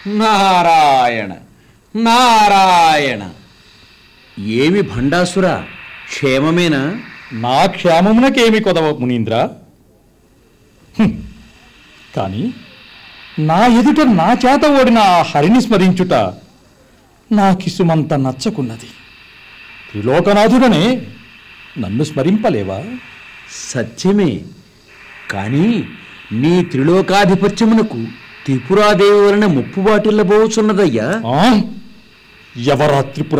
నారాయణ నారాయణ ఏమి భండాసుర క్షేమమేనా నా క్షేమమునకేమి కొదవ మునీంద్ర హుం. కాని నా ఎదుట నా చేత ఓడిన ఆ హరిని స్మరించుట నాకిసుమంత నచ్చకున్నది త్రిలోకనాథుడనే నన్ను స్మరింపలేవా సత్యమే కానీ నీ త్రిలోకాధిపత్యమునకు త్రిపురాదేవి వలన ముప్పు వాటిల్లబోచున్నదయ్యా ఆ? ఎవరా త్రిపుర